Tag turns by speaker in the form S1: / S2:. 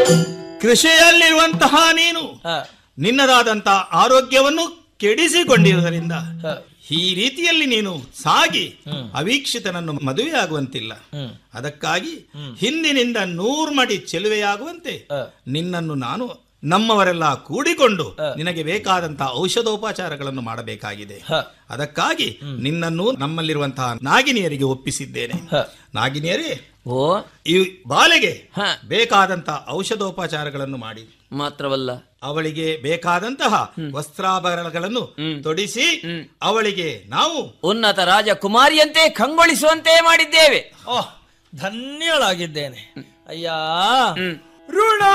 S1: ಕೃಷಿಯಲ್ಲಿರುವಂತಹ ನೀನು
S2: ಹ,
S1: ನಿನ್ನದಾದಂತಹ ಆರೋಗ್ಯವನ್ನು ಕೆಡಿಸಿಕೊಂಡಿರುವುದರಿಂದ
S2: ಹ,
S1: ಈ ರೀತಿಯಲ್ಲಿ ನೀನು ಸಾಗಿ ಅವೀಕ್ಷಿತನನ್ನು ಮದುವೆಯಾಗುವಂತಿಲ್ಲ
S2: ಹ್ಮ್.
S1: ಅದಕ್ಕಾಗಿ ಹಿಂದಿನಿಂದ ನೂರ್ಮಡಿ ಚೆಲುವೆಯಾಗುವಂತೆ
S2: ಹ.
S1: ನಿನ್ನನ್ನು ನಾನು ನಮ್ಮವರೆಲ್ಲ ಕೂಡಿಕೊಂಡು ನಿನಗೆ ಬೇಕಾದಂತಹ ಔಷಧೋಪಚಾರಗಳನ್ನು ಮಾಡಬೇಕಾಗಿದೆ
S2: ಹ.
S1: ಅದಕ್ಕಾಗಿ ನಿನ್ನನ್ನು ನಮ್ಮಲ್ಲಿರುವಂತಹ ನಾಗಿನಿಯರಿಗೆ ಒಪ್ಪಿಸಿದ್ದೇನೆ
S2: ಹ.
S1: ನಾಗಿನಿಯರೇ
S3: ಓ
S1: ಈ ಬಾಲೆಗೆ
S3: ಹ.
S1: ಬೇಕಾದಂತಹ ಔಷಧೋಪಚಾರಗಳನ್ನು ಮಾಡಿ
S3: ಮಾತ್ರವಲ್ಲ
S1: ಅವಳಿಗೆ ಬೇಕಾದಂತಹ ವಸ್ತ್ರಾಭರಣಗಳನ್ನು ತೊಡಿಸಿ ಅವಳಿಗೆ ನಾವು
S3: ಉನ್ನತ ರಾಜಕುಮಾರಿಯಂತೆ ಕಂಗೊಳಿಸುವಂತೆ ಮಾಡಿದ್ದೇವೆ
S2: ಓಹ್ ಧನ್ಯಳಾಗಿದ್ದೇನೆ ಅಯ್ಯ
S3: ಹ್ಮ್
S2: ಋಣ